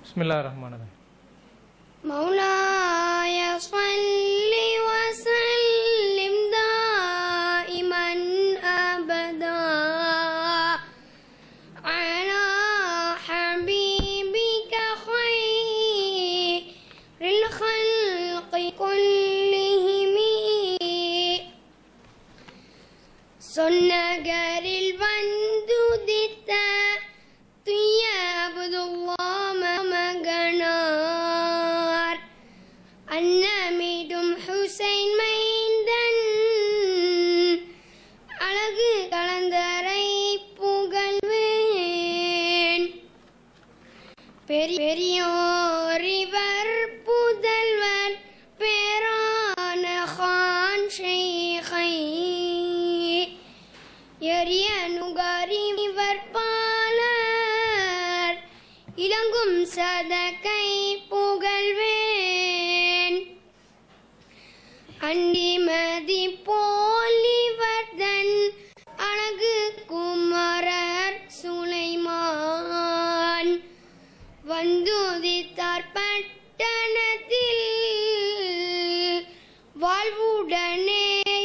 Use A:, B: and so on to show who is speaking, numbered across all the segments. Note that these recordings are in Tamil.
A: بسم الله الرحمن الرحيم
B: مولاي صل وسلم دائما ابدا على حبيبك خير الخلق كلهم சொன்னகரில் வந்துதித்த துய்ய அபுதுல்லா மகனார் அன்னமிடும் ஹுசைன் மைந்தன் அழகு கலந்தரை புகழ்வேன் பெரி- பெரியோர் இவர் புதல்வர் பேரான கான் ஷேகை எரிய நுகரி இவர் பாலர் இளங்கும் சதக்கை புகழ்வேன் அண்டிமதி போலிவர்தன் அழகு குமரர் சுலைமான் வந்துதித்தார் பட்டணத்தில் வாழ்வுடனே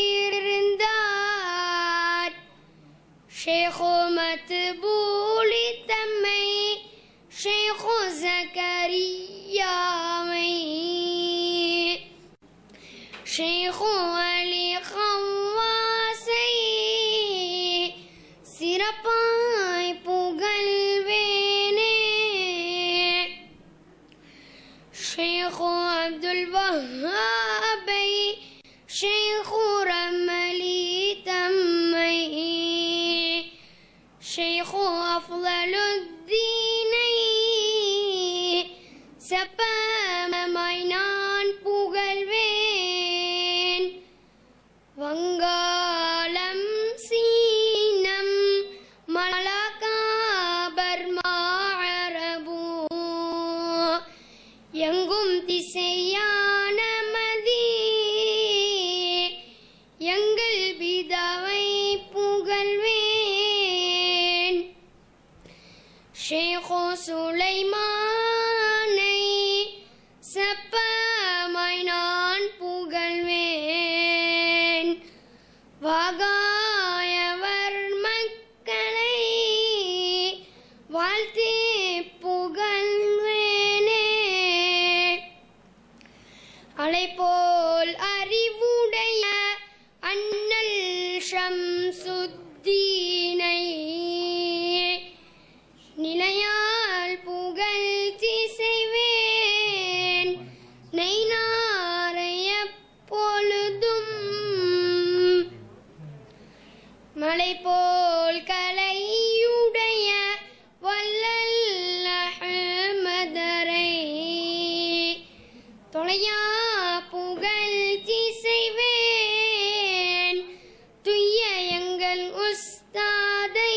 B: இருந்தார் ஷேഖு மத்பூலி தம்மை ஷேഖு ஜக்கரியாவை ஷேഖு அலி கவாசை சிறப்பாய் புகழ்வேனே ஷேഖு அப்துல் வஹாபை ஷேഖு ரமலி தம்மை ஷேഖு அஃலலுத்தீனை செப்பமாய் நான் புகழ்வேன் வங்காளம் சீனம் மலகா பர்மா அரபு எங்கும் திசையான மதி எங்கள் பிதாவை புகழ்வேன் ஷேഖு சுலைமானை செப்பமாய் நான் புகழ்வேன் வாகாயவர் மக்களை வாழ்த்தி புகழ்வேனே அலைபோல் அறிவுடைய அண்ணல் ஷம்சுத்தீனை நிலையால் புகழ்ச்சி செய்வேன் நெய்நாரைய பொழுதும் மலை போல் கலையுடைய வல்லல் அஹ்மதரை தொலையா புகழ்ச்சி செய்வேன் துய்ய எங்கள் உஸ்தாதை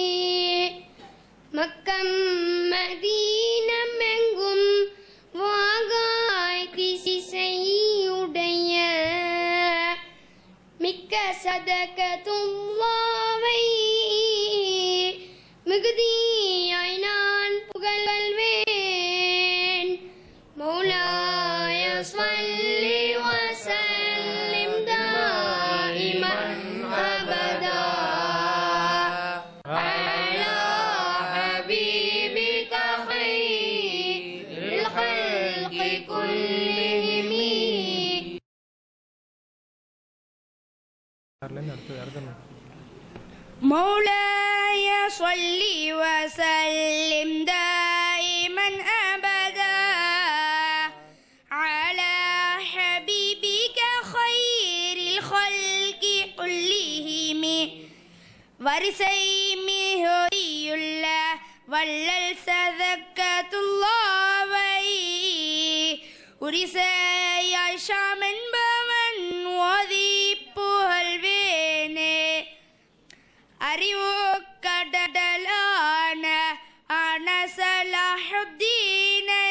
B: மக்கம் மதீனம் எங்கும் வாகாய் திசையுடைய மிக்க சதகத்துல்லாவை மிகுதியாய் நான் புகழ்வேன் மௌலாய ஸ்வல்லி வசல்லிம் தாயிமன் அபதா على حبيبك خير الخلق كلهم
A: யார்லேருந்து அடுத்தது அடுத்த
C: مولاي صل وسلم دائما ابدا على حبيبك خير الخلق كلهم வரிசை மிகுதியுள்ள வள்ளல் சதக்கத்துல்லாவை உரிசையாய் ஷாம் என்பவன் ஓதி புகழ்வேனே அறிவு கடலான அனசலாஹுத்தீனை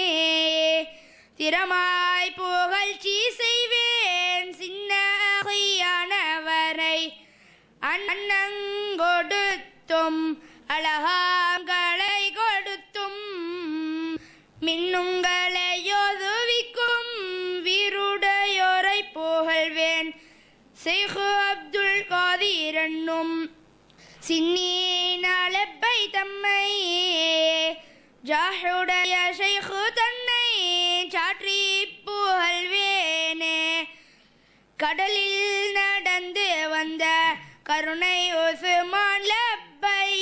C: திறமாய் புகழ்ச்சி செய்வேன் சின்ன அகியானவரை அன்னங்கொடுத்தும் அழகாங்களை கொடுத்தும் விண்ணுங்களை யோதுவிக்கும் வீருடையோரை புகழ்வேன் செய்கு அப்துல் காதீர் என்னும் சின்னீனாலப்பை தம்மை ஜாஹுடைய ஷைഖு தன்னை சாற்றி புகழ்வேனே கடலில் நடந்து வந்த கருணை உசுமான் லப்பை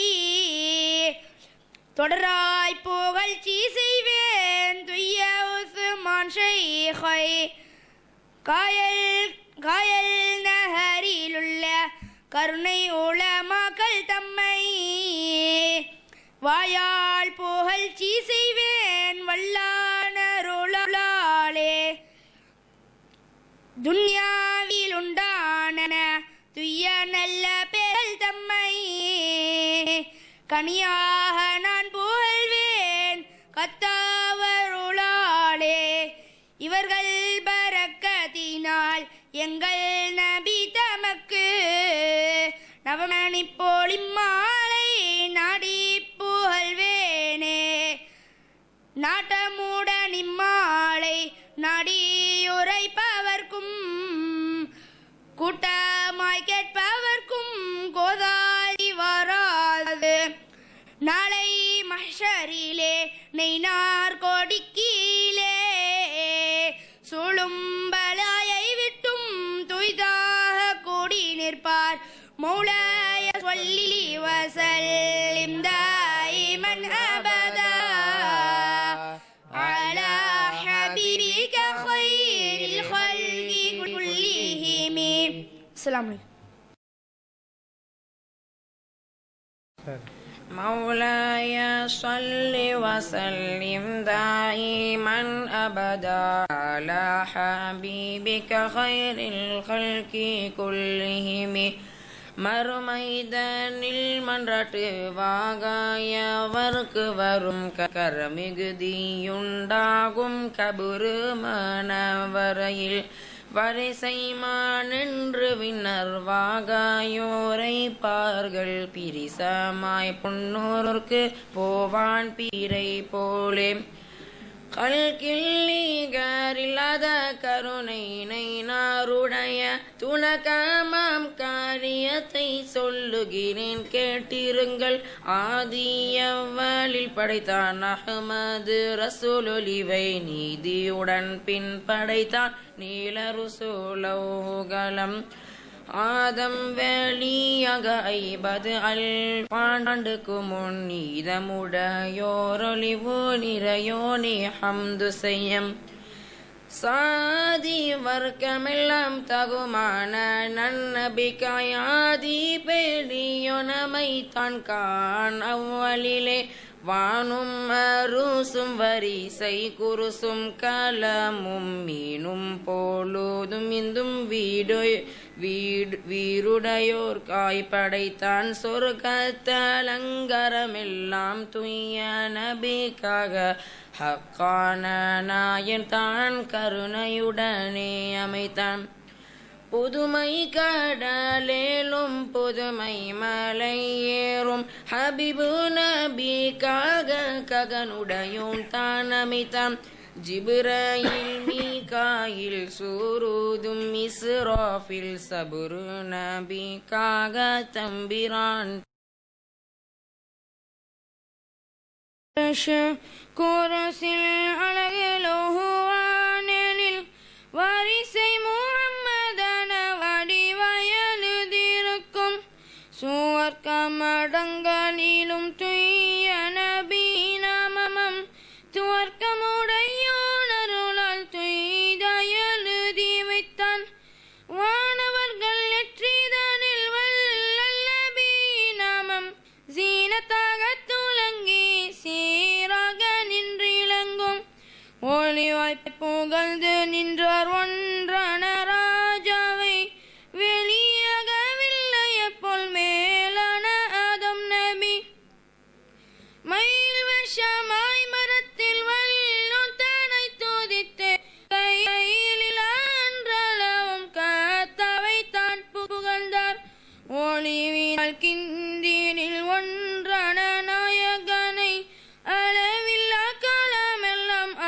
C: தொடராய் புகழ்ச்சி செய்வேன் துய்ய உசுமான் ஷைഖை காயல் காயல் நகரிலுள்ள கருணை உளமாக்கள் தம்மை வாயால் புகழ்ச்சி செய்வேன் வல்லானருளாலே துன்யாவில் உண்டான துய்ய நல்ல பேரல் தம்மை கனியாக நான் புகழ்வேன் கத்தாவருளாலே இவர்கள் பரக்கத்தினால் எங்கள் நபி தமக்கு நவமணி போலி மாலை நாடி புகழ்வேனே நாட்டமுடன் இம்மாலை நாடியுரைப்பவர்க்கும் கூட்டமாய் கேட்பவர்க்கும் கோதாரி வராது நாளை மஷரிலே நெய்னார் கொடிக்கீழே சுழும்பலாயை விட்டும் துய்தாக கூடி நிற்பார் மௌலாய சொல்லி வசல்லிம் தாயிமன் அபதா على حبيبك خير الخلق كلهم السلام عليكم
A: مولاي صل وسلم دائما ابدا على حبيبك خير الخلق كلهم மறுமைதனில் மன்றாட்டு வாகாயவர்க்கு வரும் கரமிகுதியுண்டாகும் கபுரு மனவரையில் வரிசைமானென்று விண்ணர் வாகாயோரை பார்கள் பிரிசமாய் புன்னோர்க்கு போவான் பீரை போலே கல்கில்லிகரில்லாத கருணை நைனாருடைய துணக்கமாம் காரியத்தை சொல்லுகிறேன் கேட்டிருங்கள் ஆதியவளில் படைத்தான் அகமது ரசூலொலிவை நீதியுடன் பின் படைத்தான் நீலருசூலோகலம் ஆதம் வெளியாக ஐபது அல் பாண்டுக்கு முன் நீதமுடையோரொளிவு நிறையோனி ஹம்து செய்யம் சாதி வர்க்கமெல்லாம் தகுமான நன்னபிக்காயாதி பெரியோனமை தான் கான் அவ்வளிலே வானும் அருசும் வரிசை குருசும் கலமும் மீனும் போலுதும் இந்தும் வீடு வீடு வீருடையோர் காய் படைத்தான் சொர்க்கத்தலங்கரமெல்லாம் துய்ய நபிக்காக ஹக்கான நாயன் தான் கருணையுடனே அமைத்தான் புதுமை கடலேலும் புதுமை மலை ஏறும் ஹபிபு நபிக்காக ககனுடையோன் தான் அமைத்தான் ஜிப்ரயில் மீகாயில் சூருதும் இஸ்ராஃபில் சபுரு நபிக்காக தம்பிரான் குரசில் அழகிலோவானில் வரிசை முகம்மதன வடிவயலுதிருக்கும் சுவர்க்கமடங்களிலும் துய்ய நபி நாமமம் துவர்க்கமுடையோனருளால் துய்தயலுதி வைத்தான் வானவர்கள் எற்றிதனில் வல்லல்லபி நாமம் சீனத்தாக துலங்கி சீராக நின்றிலங்கும் ஒளி வாய்ப்பை புகழ்ந்து நின்றார் ஒன்றான ராஜாவை வெளியாகவில்லை போல் மேலான ஆதம் நபி மயில் விஷமாய் மரத்தில் வல்லோன் தனை துதித்து கையில் அன்றளவும் காத்தவை தான் புகழ்ந்தார் ஒளிவினால் கிந்தினில் ஒன்றான நாயகனை அளவில்லா காலமெல்லாம்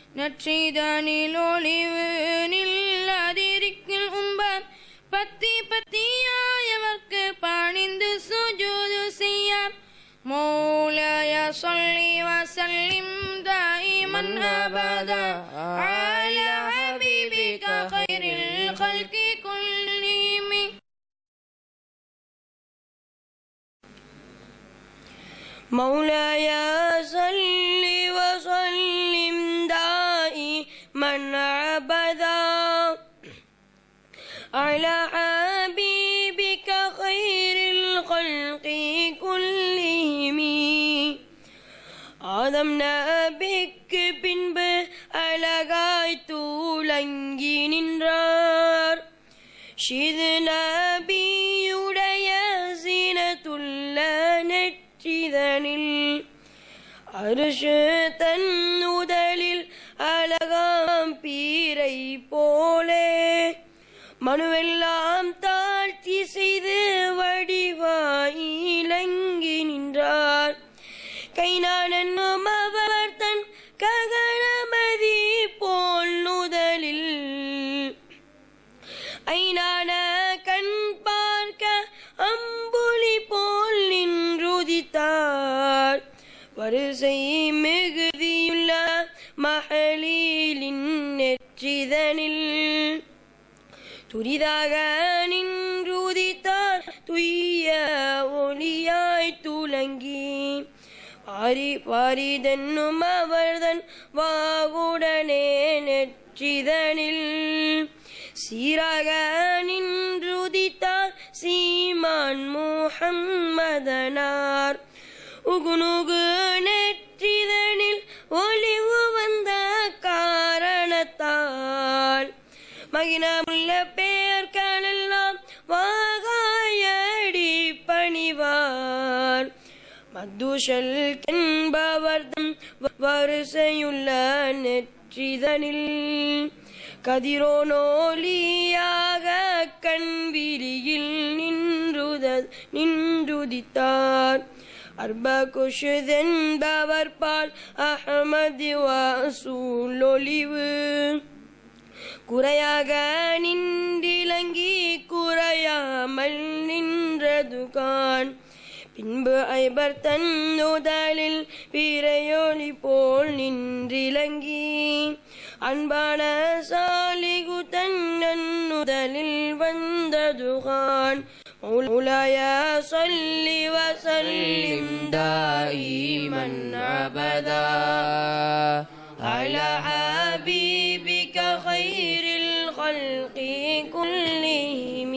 A: நற்றிதனில் ஒளிவு நில்லாதிருக்கில் உம்பர் பத்தி பத்தியாயவர்க்கு பணிந்து சுஜூது செய்யார் مولاي صل وسلم دائما ابدا على حبيبك خير الخلق كلهم
D: مولاي صل وسلم دائما ابدا على حبيبك خير الخلق كلهم ஆதம் நபிக்கு பின்பு அழகாய் தூளங்கி நின்றார் ஷிது நபியுடைய சீனத்துள்ள நெற்றிதனில் அரிசு தன் உதலில் அழகாம் பீரை போலே மனுவெல்லாம் தாழ்த்தி செய்து வடிவாய் இலங்கி நின்றார் கைநானன்னும் அவர் தன் ககனமதி போல் நுதலில் ஐநான கண் பார்க்க அம்புலி போல் நின்றுதித்தார் வரிசை மிகுதியுள்ள மகளிலின் நெற்றிதனில் துரிதாக நின்றுதித்தார் துய்ய ஒளியாய் துலங்கி பாரி பாரிதென்னும் அவர்தன் வாகுடனே நெற்றிதனில் சீராக நின்றுதித்தார் சீமான் முஹம்மதனார் உகுனுகு நெற்றிதனில் ஒளிவு வந்த காரணத்தால் மகினமுள்ள பேர்களெல்லாம் வாகாயடி பணிவார் மத்துஷல் என்பவர்தம் வரிசையுள்ள நெற்றிதனில் கதிரோனோலியாக கண்விரியில் நின்றுத நின்றுதித்தார் அர்ப குஷுதென்பவர் பால் அஹமது வாசூலொளிவு குறையாக நின்றிலங்கி குறையாமல் நின்றதுகான் பின்பு ஐபர் தன் உதலில் பிறையொளி போல் நின்றிலங்கி அன்பான சாலிகு தன்னுதலில் வந்ததுகான் مولاي صل وسلم دائما ابدا على حبيبك خير الخلق كلهم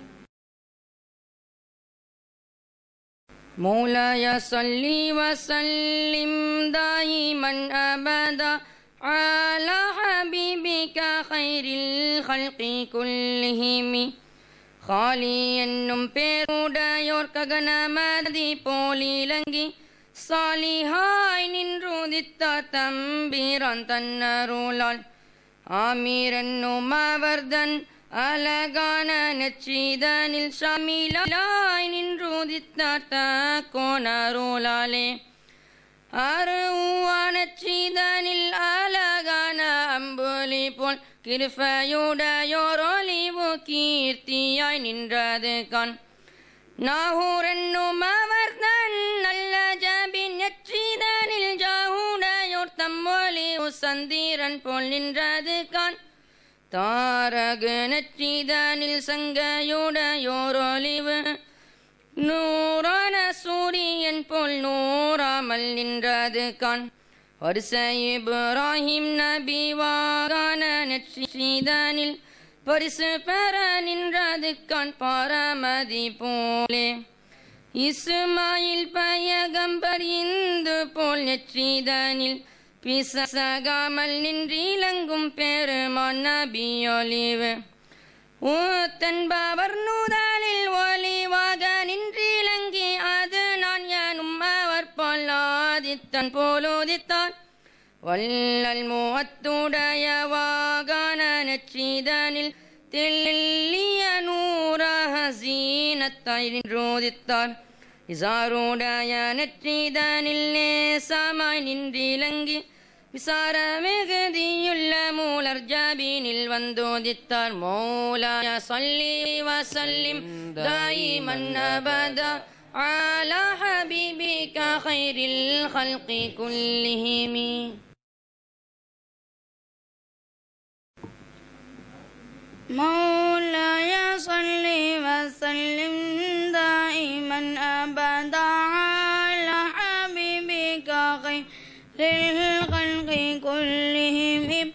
A: مولاي صل وسلم دائما ابدا على حبيبك خير الخلق كلهم خالي என்னும் பேருடையோர் ககனமதி போலிலங்கி சாலிஹாய் நின்றுதித்தார் தம்பிரான் தன்னருளால் ஆமீரன்னும் அவர்தன் அழகான நெற்றிதனில் ஷமிலாய் நின்றுதித்தார் கோணருளாலே அருவானச்சிதனில் அழகான அம்புலி போல் கிருஃபையுடையோரொலிவு கீர்த்தியாய் நின்றது கண் நாகூரன்னும் அவர் தன் நல்ல ஜபின் நெற்றிதனில் ஜாகுடையோர் தம்மொலி சந்திரன் போல் நின்றது கண் தாரகு நெற்றிதனில் சங்கையுடையோரொலிவு நூறான சூரியன் போல் நூறாமல் நின்றது கான் வருஷ இப்ராஹிம் நபி வாகான நெற்றிதனில் பரிசு பெற நின்றது கான் பாரமதி போலே இஸ்மாயில் பயகம்பர் இந்து போல் நெற்றிதனில் பிசகாமல் நின்றிலங்கும் பெருமான் நபியொலிவு ஊத்தன்பவர் நூதலில் ஒலிவாக நின்றிலங்கி அது நான் யானும் அவர் பொல்லாதித்தன் போலோதித்தான் வல்லல் மூவத்துடைய வாகான நெற்றிதனில் தெல்லிய நூறாக சீனத்தாய் நின்றோதித்தார் இசாருடைய நெற்றிதனில் நேசமாய் நின்றிலங்கி വിസാരമികതിയുള്ള മൂലർ ജാബീനിൽ വന്തോദിത്താർ മൗലായ സല്ലി വസല്ലിം ദായിമൻ അബദ على حبيبك خير الخلق كلهم
C: مولاي صل وسلم دائما ابدا على حبيبك خير الخلق كلهم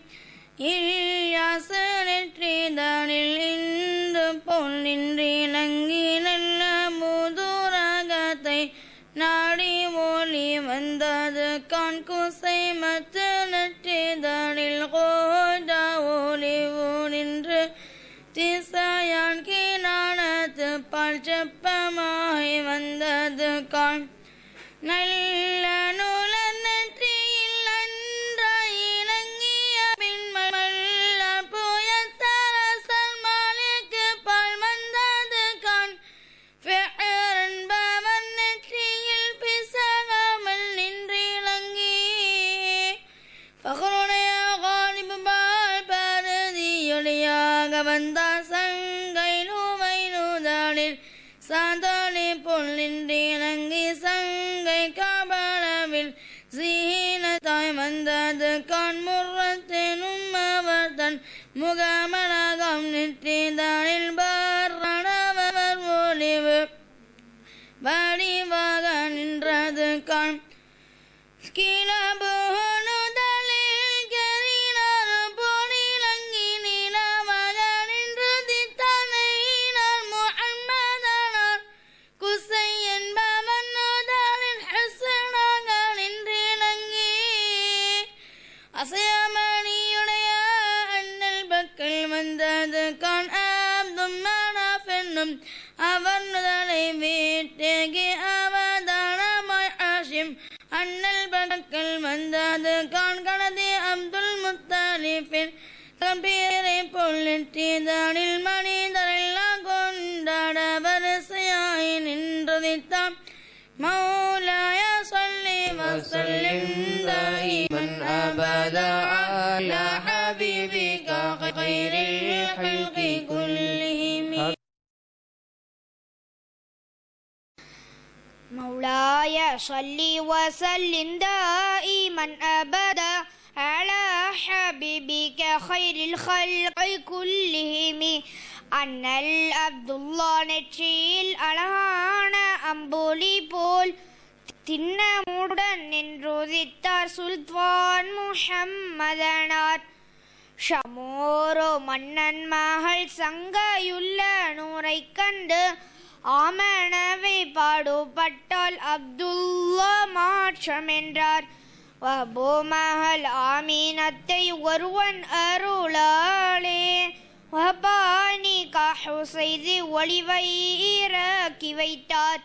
C: ഇല്ലാസരற்றிതളിൽ ഇന്ത് പൊന്നിன்றி நல்ல முதுரகத்தை நாடி ஒளி வந்தது கான் குசை மற்ற நற்றிதழில் கோட ஒளி நின்று திசையான் கீழானது பால் செப்பமாய் வந்தது கான் நல்ல நூலர் நெற்றியில் நன்றாய் இணங்கிய பின்மல்ல புயத்தரசன் மாலுக்கு பால் வந்தது கான் என்பவன் நெற்றியில் பிசகாமல் நின்றிலங்கி பகருடைய காலிபு பால் பருதியொலியாக வந்தார் சங்கை நூவை நூதாளில் சாந்தாளி பொல்லின்றி சங்கை காபளவில் சீனத்தாய் வந்தது கான்முறத்தெனும் அவர் தன் முகமழகம் நிற்றிதானில் பாரணவர் ஒளிவு வடிவாக நின்றது கான் கிளபுணுதலில் கரினார் பொனிலங்கி நிலமாக நின்றது தன்னையினார் முஹம்மதனார் குசை என்பவன் நுதலில் ஹசனாக நின்றிலங்கி அசையமணியுடைய அண்ணல் பக்கல் வந்தது கான் அப்தும் மனாஃபென்னும் அவர் நுதலை வீட்டேகி அவதானமாய் ஆஷிம் அண்ணல் பக்கல் வந்தது கான் கணதி அப்துல் முத்தலிஃபின் கம்பீரை பொல்லிட்டிதானில் மனிதரெல்லாம் கொண்டாட வரிசையாய் நின்றதித்தாம் مولاي صل وسلم دائما ابدا على حبيبك خير الخلق كلهم
B: مولاي صل وسلم دائما ابدا على حبيبك خير الخلق كلهم அண்ணல் அப்துல்லா நெற்றியில் அழகான அம்புலி போல் திண்ணமுடன் நின்றுதித்தார் சுல்தான் முஹம்மதனார் ஷமோரோ மன்னன் மகள் சங்கையுள்ள நூரை கண்டு ஆமணவை பாடுபட்டால் அப்துல்லா மாற்றம் என்றார் வபோ மகள் ஆமீனத்தை ஒருவன் அருளாளே வபானி காஹு செய்து ஒளிவை இறக்கி வைத்தார்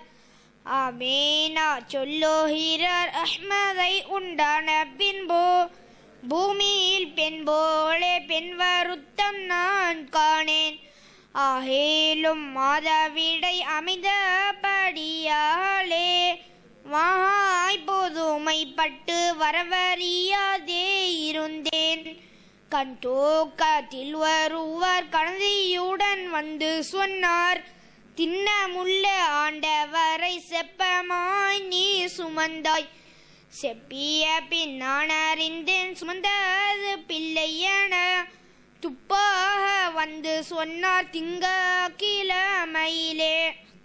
B: ஆமீனா சொல்லுகிறார் அஹ்மதை உண்டான பின்பு பூமியில் பெண் போலே பெண் வருத்தம் நான் காணேன் ஆகேலும் மாதவிடை அமைந்தபடியாலே வாய் பொதுமைப்பட்டு வரவறியாதே இருந்தேன் கண் தூக்கத்தில் ஒருவர் கணதியுடன் வந்து சொன்னார் திண்ணமுள்ள ஆண்டவரை செப்பமாய் நீ சுமந்தாய் செப்பிய பின் நான் அறிந்தேன் சுமந்தது பிள்ளை என துப்பாக வந்து சொன்னார் திங்க கிழமையிலே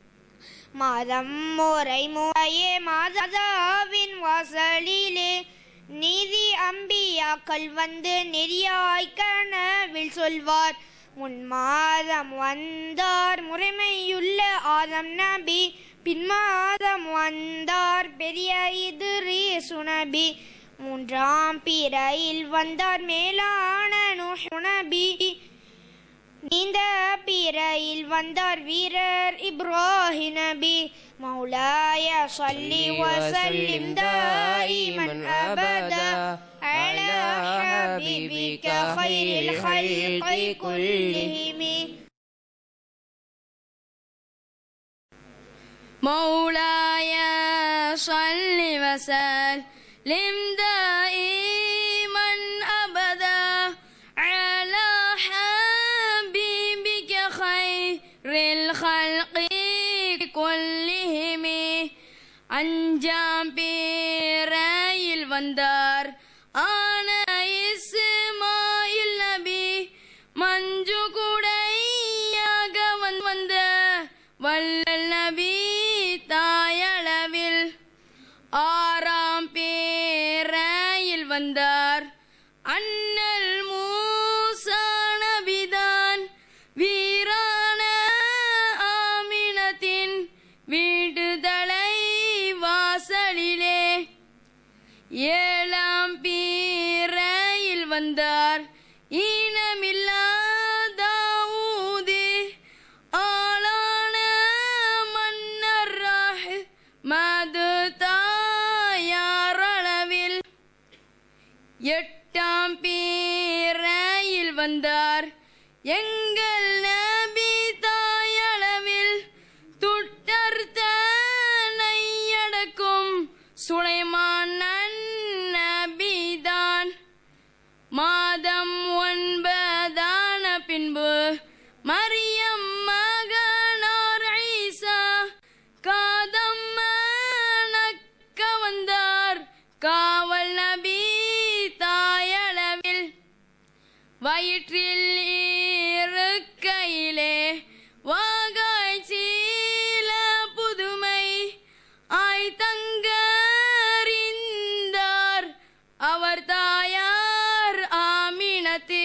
B: மாதம் முறை முறையே மாதாவின் வாசலிலே நீதி அம்பியாக்கள் வந்து நெறியாய் கனவில் சொல்வார் முன் மாதம் வந்தார் முறைமையுள்ள ஆதம் நபி பின் மாதம் வந்தார் பெரிய இதுரி சுனபி மூன்றாம் பிறையில் வந்தார் மேலான நூஹ் நபி நீந்த பிறையில் வந்தார் வீரர் இப்ராஹிம் நபி مولاي صل وسلم دائما ابدا على حبيبك خير الخلق كلهم
A: مولاي صل وسلم دائما
C: அஞ்சாம் பேரையில் வந்தார் ஆன இஸ்மாயில் நபி மஞ்சு கூடையாக வந் வந்த வல்லல் நபி தாயளவில் ஆறாம் பேரையில் வந்தார் அண்ணல் மூசா நபிதான் வீரான ஆமினத்தின் விடுதலை வாசலிலே ஏழாம் பீரையில் வந்தார் ஈனமில்லாதாவூது ஆளான மன்னர் மது தாயாரளவில் எட்டாம் பீரையில் வந்தார் எங்கள் நபி தாயளவில் துட்டர்த்த நையடக்கும் சுலைமான் நபிதான் மாதம் ஒன்பதான பின்பு மரியம் மகனார் ஈசா காதம் நக்க வந்தார் காவல் நபி தாயளவில் வயிற்றில் இருக்கையிலே வாகாய் சீல புதுமை ஆய் தங்கறிந்தார் அவர் தாயார் ஆமினத்து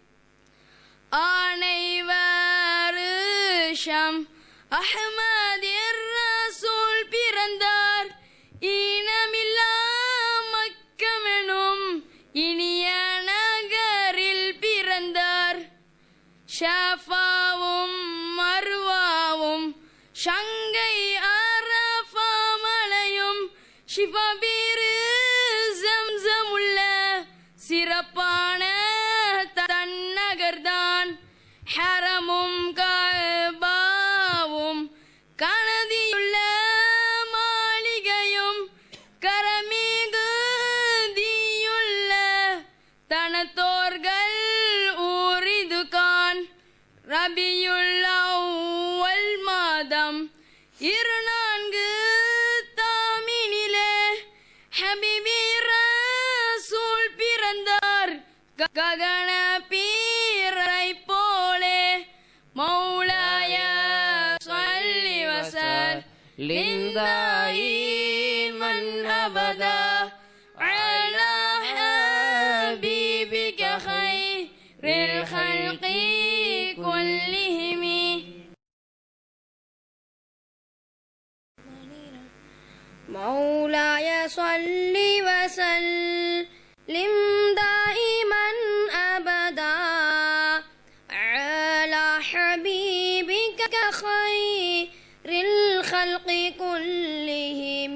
C: ஆனைவருஷம் அஹ்மது ரசூல் பிறந்தார் ஈனமில்லா மக்கமெனும் இனிய நகரில் பிறந்தார் ஷாஃபாவும் மர்வாவும் ஷங்கை அரஃபாமலையும் ஷிஃபபீரு ஜம்சம் உள்ள சிறப்பான தன்னகர்தான் ஹரமும் கபாவும் கனதியுள்ள மாளிகையும் கரமிகுதியுள்ள தனத்தோர்கள் ஊரிதுகான் ரபியுல் அவ்வல் மாதம் இரு நான்கு தாமினிலே ஹபிபி ரசூல் பிறந்தார் க- ககன பீரை போலே மௌலாய சொல்லி வசல்
A: دائما أبدا
C: على حبيبك خير الخلق كلهم
B: مولاي صل وسلم دائما أبدا على حبيبك خير الخلق كلهم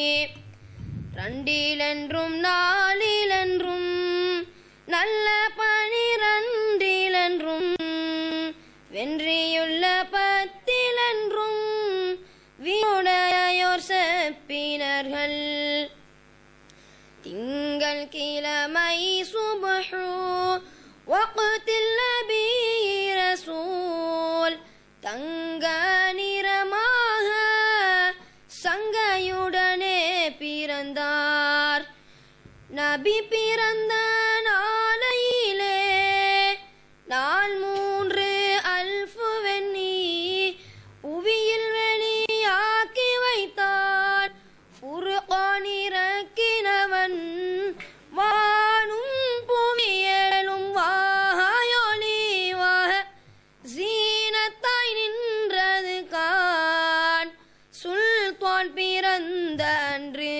B: രണ്ടിലെன்றுം നാലിലെன்றுം நல்ல பனிரண்டிலென்றும் வென்றியுள்ள பத்திலென்றும் வீடையோர் செப்பினர்கள் திங்கள் கிழமை சுபஹு வக்தில் நபி ரசூல் தங்க நிறமாக சங்கையுடனே பிறந்தார் நபி பிறந்த நாளையிலே நாள் மூன்று அல்ஃபு வெண்ணி புவியில் வெளியாக்கி வைத்தான் ஃபுர்கான் இறக்கினவன் வானும் புவியலும் வாயொலிவாக ஜீனத்தாய் நின்றது கான் சுல்தான் பிறந்த அன்று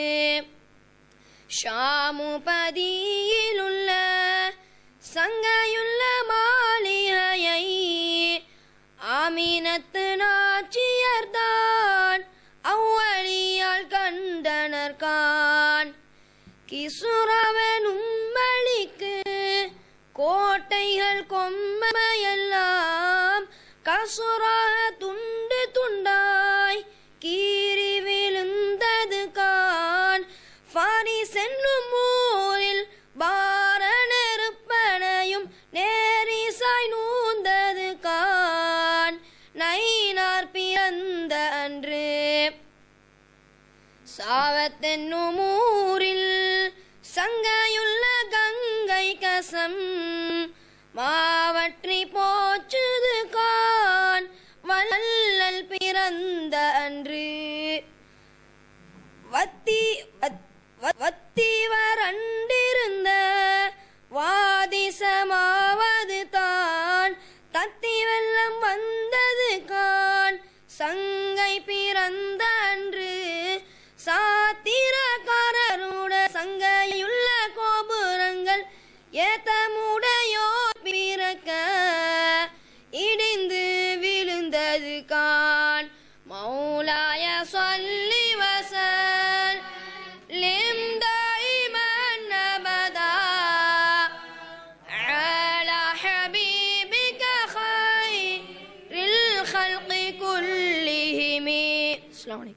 B: ஷாமுபதியிலுள்ள சங்கையுள்ள மாளிகையை ஆமீனத்து நாச்சியர்தான் அவ்வழியால் கண்டனர் கான் கிசுரவனும் வழிக்கு கோட்டைகள் கொம்மையெல்லாம் கசுராக துண்டு துண்டாய் கீறி விழுந்தது கான் ஃபாரிஸ் என்னும் ஊரில் பார நெருப்பனையும் நேரிசாய் நூந்தது கான் நைனார் பிறந்த அன்று மாவத்தென்னும் ஊரில் சங்கையுள்ள கங்கை கசம் மாவற்றி போச்சுது கான் வள்ளல் பிறந்த அன்று வத்தி வத்- வத்- வத்தி வறண்டிருந்த வாதிசமாவது தான் தத்தி வெள்ளம் வந்தது கான் சங்கை பிறந்த அன்று சாத்திரக்காரருட சங்கையுள்ள கோபுரங்கள் ஏத்தமுடையோ பிறக்க இடிந்து விழுந்தது கான் மௌலாய சொல்லி வசல் லிம் தாயிமன் அபதா على حبيبك خير الخلق كلهم السلام عليكم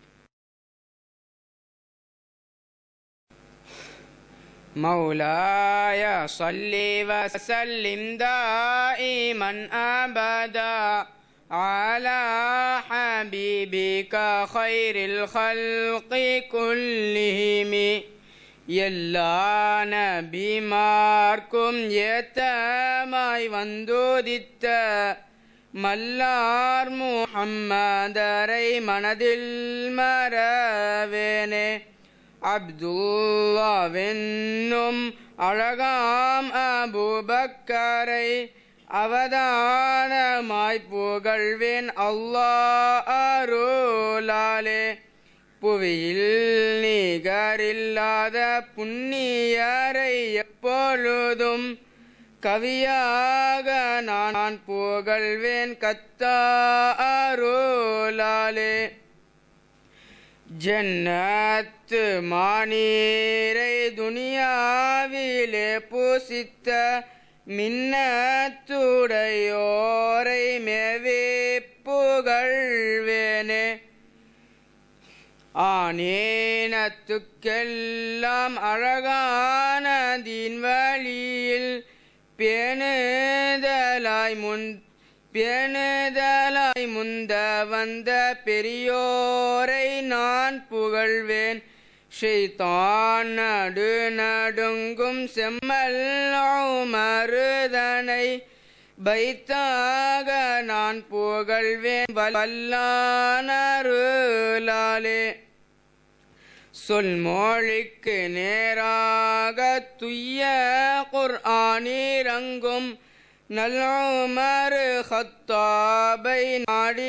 E: مولاي صل وسلم دائما ابدا على حبيبك خير الخلق كلهم எல்லா நபிமார்க்கும் ஏத்தமாய் வந்துதித்த மல்லார் முஹம்மதரை மனதில் மறவேனே அப்துல்லாவென்னும் அழகாம் அபுபக்கரை அவதானமாய் புகழ்வேன் அல்லாஹ் அருளாலே புவியில் நிகரில்லாத புண்ணியரை எப்பொழுதும் கவியாக நான் புகழ்வேன் கத்தா அருளாலே ஜன்னத்து மானீரை துனியாவிலே பூசித்த மின்னத்துடையோரை மேவே புகழ்வேனே ஆனேனத்துக்கெல்லாம் அழகான தீன் வழியில் பேணுதலாய் முன் பேணுதலாய் முந்த வந்த பெரியோரை நான் புகழ்வேன் ஷைத்தான் நடு நடுங்கும் செம்மல் மருதனை பைத்தாக நான் புகழ்வேன் வல்லானருளாலே சொல் மொழிக்கு நேராக துய்ய குர்ஆனிரங்கும் நல்லுமர் ஹத்தாபை நாடி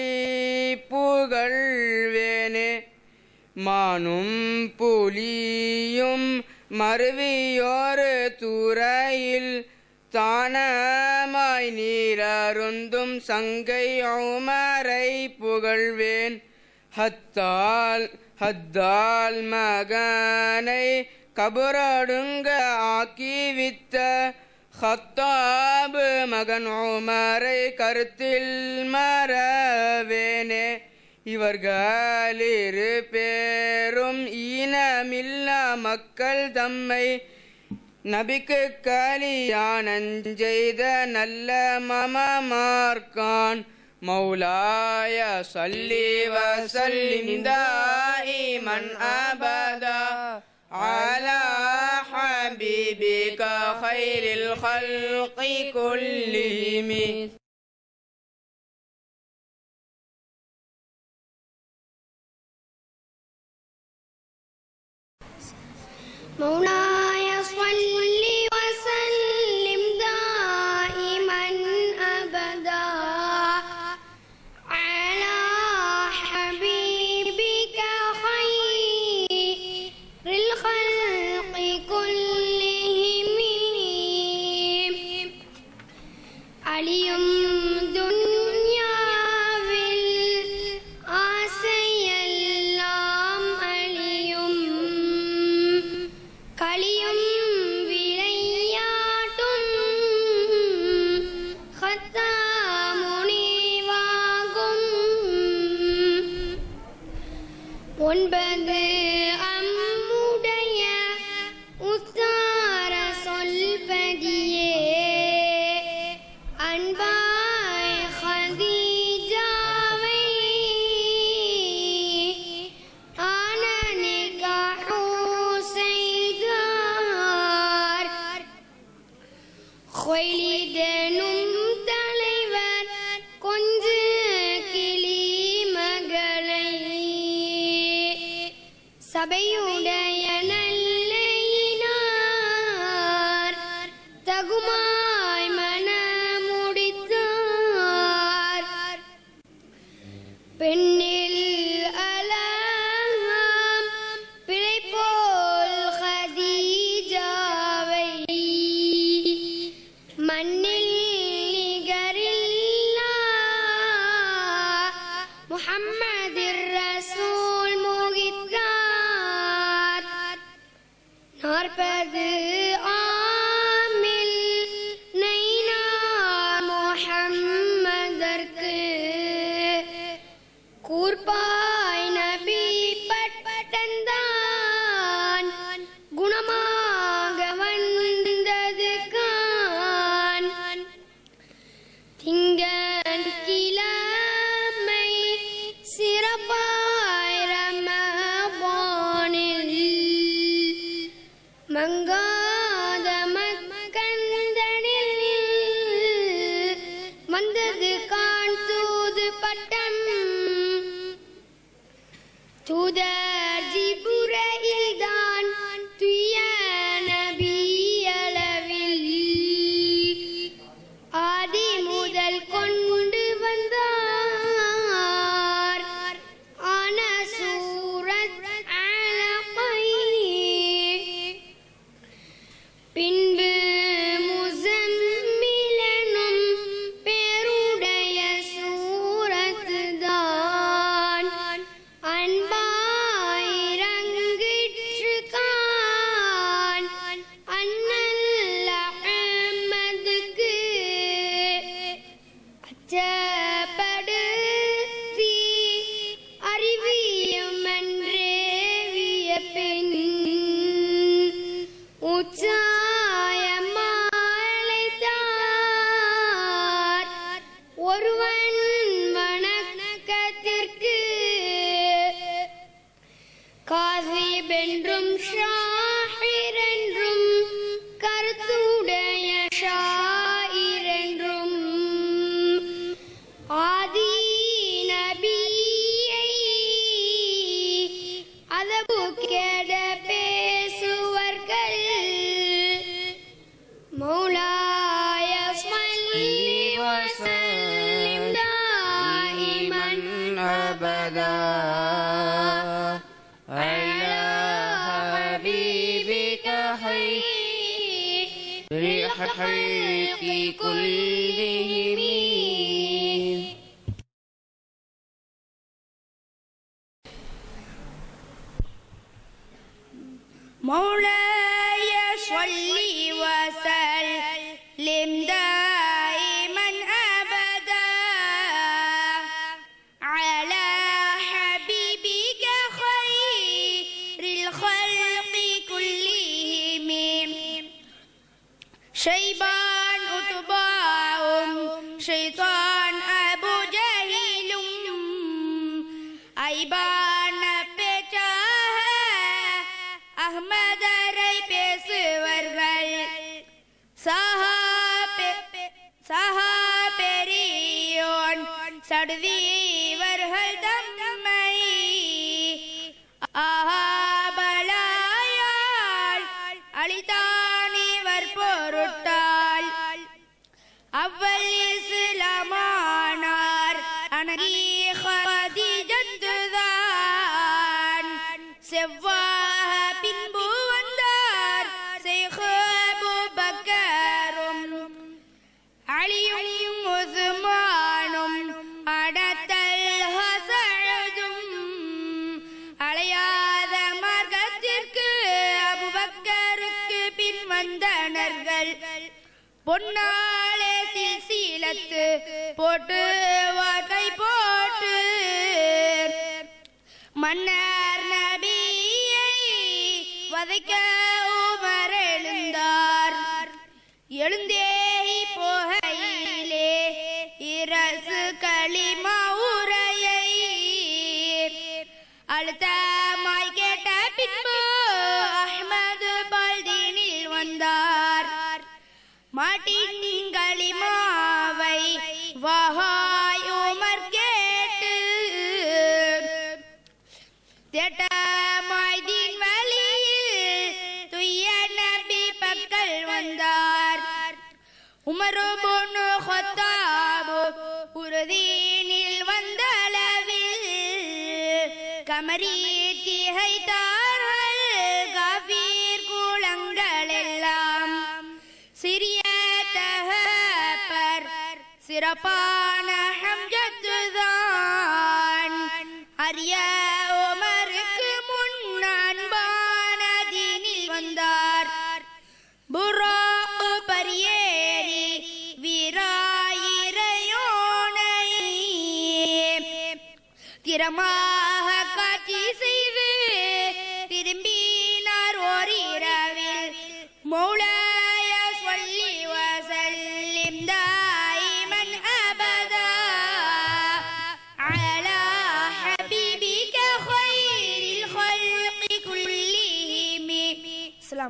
E: புகழ்வேனே மானும் புலியும் மருவியோரு துறையில் தானமாய் நீரருந்தும் சங்கை உமரை புகழ்வேன் ஹத்தால் ஹத்தால் மகனை கபுரடுங்க ஆக்கிவித்த ஹத்தாபு மகன் உமரை கருத்தில் மறவேனே இவர்களிரு பேரும் ஈனமில்லா மக்கள் தம்மை நபிக்கு கலியானஞ்செய்த நல்ல மமமார்கான் مولاي صل وسلم دائما ابدا على حبيبك خير الخلق كلهم
F: مولاي صل وسلم دائما ابدا على حبيبك خير الخلق كلهم அழியும் துன்யாவில் ஆசையெல்லாம் அழியும் களி கொய்லிதனும் தலைவர் கொஞ்சு கிளி மகளை சபையுடைய நல்லையினார் தகுமாய் மனமுடித்தார் பெண்ணில் அலாம் பிழை போல் ஹதீஜாவை மண்ணில் நிகரில்லா முஹம்மதிர் ரசூல் முகித்தார் நாற்பது ஆமில் நைனா முஹம்மதற்கு கூர்பாய் நபி பட்டந்தான் குணமாக வந்தது கான் திங்கள் கிழமை சிறப்பாய் ரமபானில் மங்காத மக்கந்தனில் வந்தது கான் தூது பட்டம் தூதர் ஜிபுரையில் தான் துய நபியளவில் ஆதி முதல் கொண்டு வந்தார் ஆன சூரத் அலகை பின்பு முசம்மிலனும் பேருடைய சூரத்து தான் அன்பாயிரங்கிற்று கான் அண்ணல் அஹ்மதுக்கு அச்சப்படுத்தி அறிவியும் என்றே வியப்பின் உச்சாயமாலைத்தார் ஒருவன் வணக்கத்திற்கு காசிப் என்றும் ஷாஹிர் என்றும் கருத்துடைய ஷாயிர் என்றும் ஆதி நபியை அதபு கெட பேசுவர்கள் مولاي صل وسلم دائما
E: أبدا على حبيبك خير الخلق كلهم
A: مولاي صل وسلم دائما ابدا على حبيبك خير الخلق كلهم شيبان أتباعهم شيطان أبو جهل ஐபான பேச்சாக அஹ்மதரை பேசுவர்கள் சஹா பெ- சஹா பெரியோன் சடுவீவர்கள் தம்மை ஆபலாயால் அளித்தானிவர் பொருட்டால் அவ்வல் இஸ்லாமானார் அனகி ஹதீஜத்துதான் செவ்வாக பின்பு வந்தார் செய்ஹ் அபூபக்கரும் அலியும் உஸ்மானும் அடத்தல் ஹசழுதும் அலையாத மார்க்கத்திற்கு அபுபக்கருக்கு பின் வந்தனர்கள் பொன்னாலே சிலத்து போட்டு வார்த்தை போட்டு மன்னர் நபியை வதைக்க உமர் எழுந்தார் எழுந்தே போகையிலே இரசு களிமா உரையை அழுத்தமாய் கேட்ட பின்பு அஹ்மது பல்தீனில் வந்தார் மாட்டின் களிமாவை வஹாய் உமர் கேட்டு திட்டமாய்தீன் வழியில் துய்ய நபி பக்கல் வந்தார் உமரு பொண்ணு கொத்தாபு உறுதியினில் வந்தளவில் கமரி திகைத்தார்கள் காபீர் குளங்கள் எல்லாம் சிறிய தகப்பர் சிறப்பான ஹம்ஜத்துதான் அரிய உமருக்கு முன் அன்பான தீனில் வந்தார் புறாக்கு பரியேறி வீராயிரையோனை திறமாக காட்சி செய்து திரும்பினார் ஓரிரவில் மௌலாய சொல்லி வசல்லிம் தாயிமன் அபதா على حبيبك خير الخلق كلهم سلام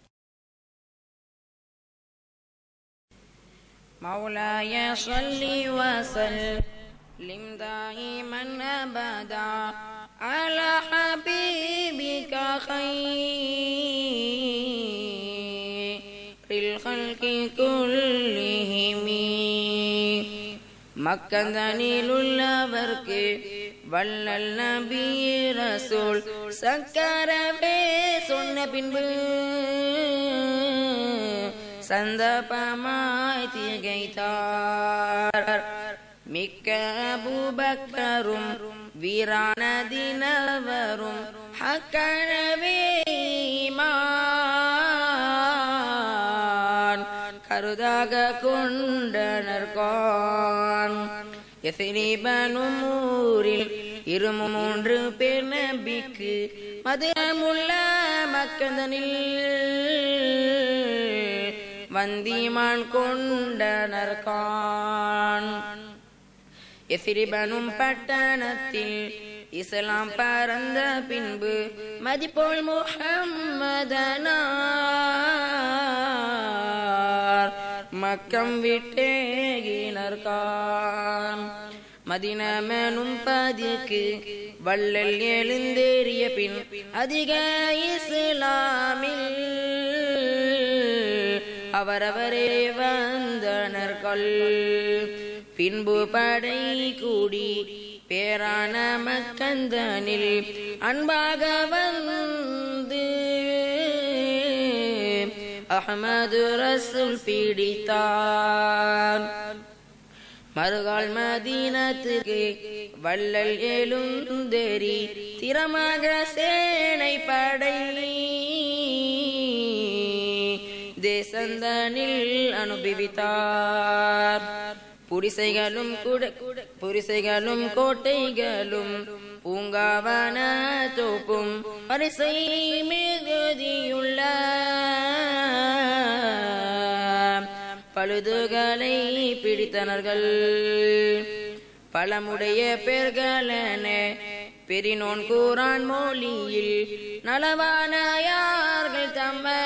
E: مولاي صل وسلم دائما ابدا على حبيبك خير الخلق كلهم மக்கந்தனிலுள்ளவர்க்கு வள்ளல் நபி ரசூல் சக்கரவே சொன்ன பின்பு சந்தபமாய் திகைத்தார் மிக்க அபூபக்கரும் வீரான தினவரும் ஹக்கரவே ஈமான் கருதாக கொண்டனர் கான் எசிரிபனும் ஊரில் இரு மூன்று பேர் நபிக்கு மதுரமுள்ள மக்கந்தனில் வந்திமான் கொண்டனர் கான் எசிரிபனும் பட்டணத்தில் இஸ்லாம் பறந்த பின்பு மதிப்போல் முஹம்மதனார் மக்கம் விட்டேகினர் கான் மதினமெனும் பதிக்கு வள்ளல் எழுந்தேறிய பின் அதிக இஸ்லாமில் அவரவரே வந்தனர்கள் பின்பு படை கூடி பேரான மக்கந்தனில் அன்பாக வந்து அஹமது ரசூல் பிடித்தான் மறுகால் மதீனத்துக்கு வள்ளல் எழுந்தேறி திறமாக சேனை படை தேசந்தனில் அனுபவித்தார் புரிசைகளும் குட புரிசைகளும் கோட்டைகளும் பூங்காவன தோப்பும் பரிசை மிகுதியுள்ள பழுதுகளை பிடித்தனர்கள் பழமுடைய பெர்களென பெரினோன் கூறான் மொழியில் நலவான யார்கள் தம்மை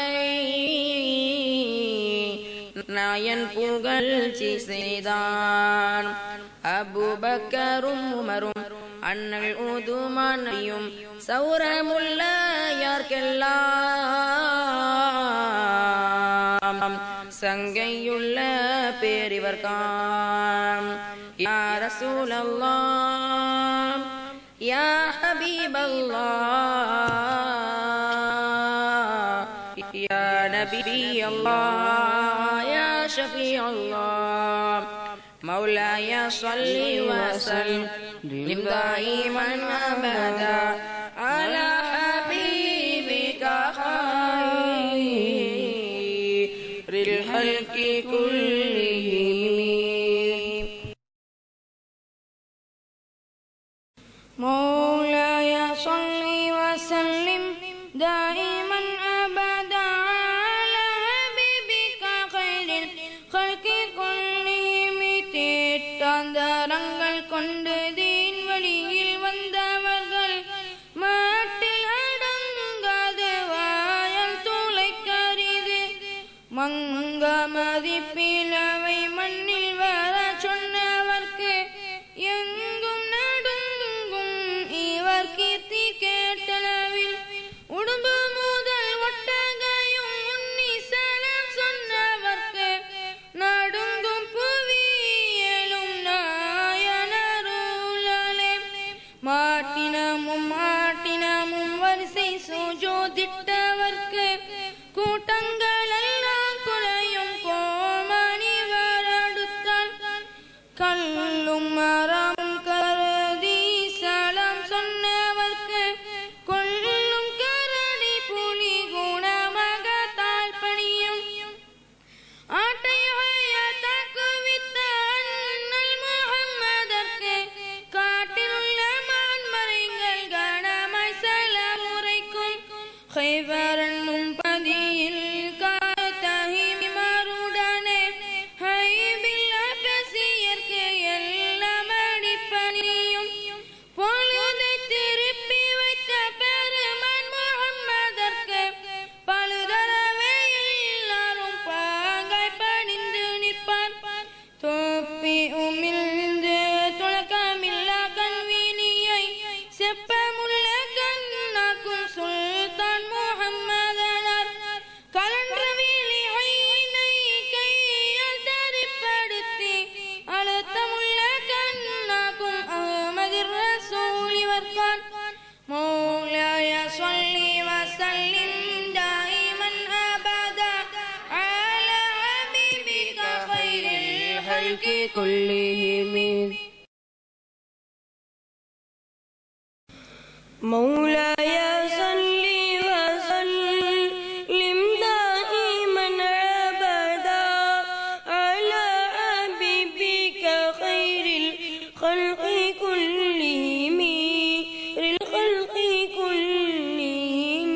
E: நாயன் புகழ்ச்சி செய்தான் அபுபக்கரும் உமரும் அண்ணல் ஊதுமானையும் சௌரமுள்ள யார்க்கெல்லாம் சங்கையுள்ள பேரிவர் காம் யா ரசூலல்லாஹ் யா ஹபீபல்லாஹ் யா நபியல்லாஹ் யா ஷஃபியல்லாஹ் مولاي صل وسلم دائما ابدا على حبيبك خير الخلق كلهم
A: مولاي صل وسلم دائما ابدا على حبيبك خير الخلق كلهم தேட்டாந்தரங்கள் கொண்டு தீன் வழியில் வந்தவர்கள் மாட்டில் அடங்காது வாயல் தூளை கரிது மங்க மதிப்பிலவை
C: القان مولاي صل وسلم دائما أبدا على حبيبك خير الخلق كلهم
D: مولاي صل وسلم دائما ابدا على حبيبك خير الخلق كلهم الخلق كلهم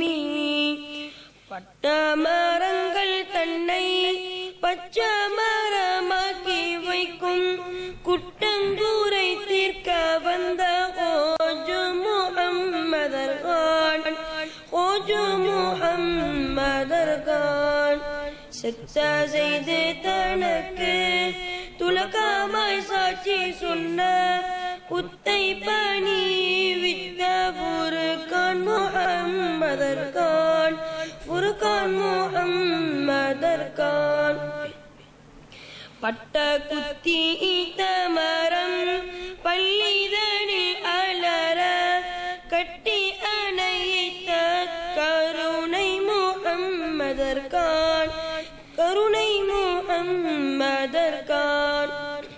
D: பட்டமரங்கள் தன்னை பச்சை மரமாக்கி வைக்கும் குட்டங்கூரை தீர்க்க வந்த ஓஜு முகம்மதர்கான் ஓஜு முகம்மதர்கான் செத்த செய்து தனக்கு துலகமாய் சாட்சி சொன்ன புத்தை பணி வித்த புருக்கான் முகம்மதர்கான் புருக்கான் முகம்மதர்கான் பட்ட குத்தி ஈத்த மரம் பள்ளிதனில் அலர கட்டி அணைத்த கருணை முகம்மதர்கான் கருணை முகம்மதர்கான்